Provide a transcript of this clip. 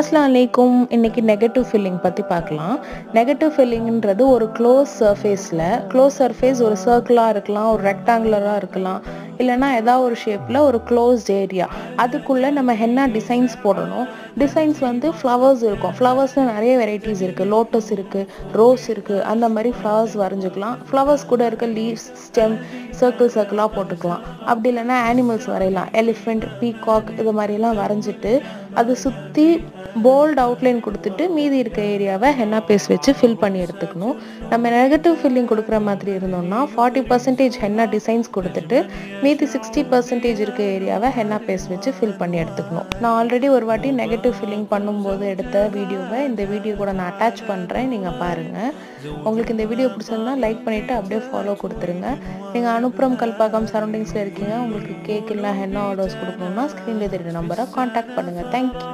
அஸ்லாம் அலைக்கும் இன்னைக்கு நெகட்டிவ் ஃபில்லிங் பற்றி பார்க்கலாம் நெகட்டிவ் ஃபில்லிங்ன்றது ஒரு க்ளோஸ் சர்ஃபேஸில் க்ளோஸ் சர்ஃபேஸ் ஒரு சர்க்கிளாக இருக்கலாம் ஒரு ரெக்டாங்குலராக இருக்கலாம் இல்லைன்னா ஏதாவது ஒரு ஷேப்பில் ஒரு க்ளோஸ்ட் ஏரியா அதுக்குள்ளே நம்ம ஹென்னா டிசைன்ஸ் போடணும் டிசைன்ஸ் வந்து ஃப்ளவர்ஸ் இருக்கும் ஃப்ளவர்ஸில் நிறைய வெரைட்டிஸ் இருக்குது லோட்டஸ் இருக்குது ரோஸ் இருக்குது அந்த மாதிரி ஃப்ளவர்ஸ் வரைஞ்சிக்கலாம் ஃப்ளவர்ஸ் கூட இருக்க லீவ்ஸ் ஸ்டெம் சர்க்கிள் சர்க்கிளாக போட்டுக்கலாம் அப்படி இல்லைன்னா ஆனிமல்ஸ் வரையலாம் எலிஃபெண்ட் பீகாக் இது மாதிரிலாம் வரைஞ்சிட்டு அது சுற்றி போல்ட் அவுட்லைன் கொடுத்துட்டு மீதி இருக்க ஏரியாவை ஹென்னா பேஸ் வச்சு ஃபில் பண்ணி எடுத்துக்கணும் நம்ம நெகட்டிவ் ஃபில்லிங் கொடுக்குற மாதிரி இருந்தோம்னா ஃபார்ட்டி பர்சன்டேஜ் ஹென்னா டிசைன்ஸ் கொடுத்துட்டு மீதி சிக்ஸ்டி பர்சன்டேஜ் இருக்க ஏரியாவை ஹென்னா பேஸ் வச்சு ஃபில் பண்ணி எடுத்துக்கணும் நான் ஆல்ரெடி ஒரு வாட்டி நெகட்டிவ் ஃபில்லிங் பண்ணும்போது எடுத்த வீடியோவை இந்த வீடியோ கூட நான் அட்டாச் பண்ணுறேன் நீங்கள் பாருங்கள் உங்களுக்கு இந்த வீடியோ பிடிச்சிருந்தா லைக் பண்ணிவிட்டு அப்படியே ஃபாலோ கொடுத்துருங்க நீங்கள் அனுப்புறம் கல்பாக்கம் சரௌண்டிங்ஸில் இருக்கீங்க உங்களுக்கு கேக் இல்லை ஹென்னா ஆர்டர்ஸ் கொடுக்கணுன்னா ஸ்க்ரீனில் தெரியுற நம்பரை காண்டாக்ட் பண்ணுங்கள் தேங்க்யூ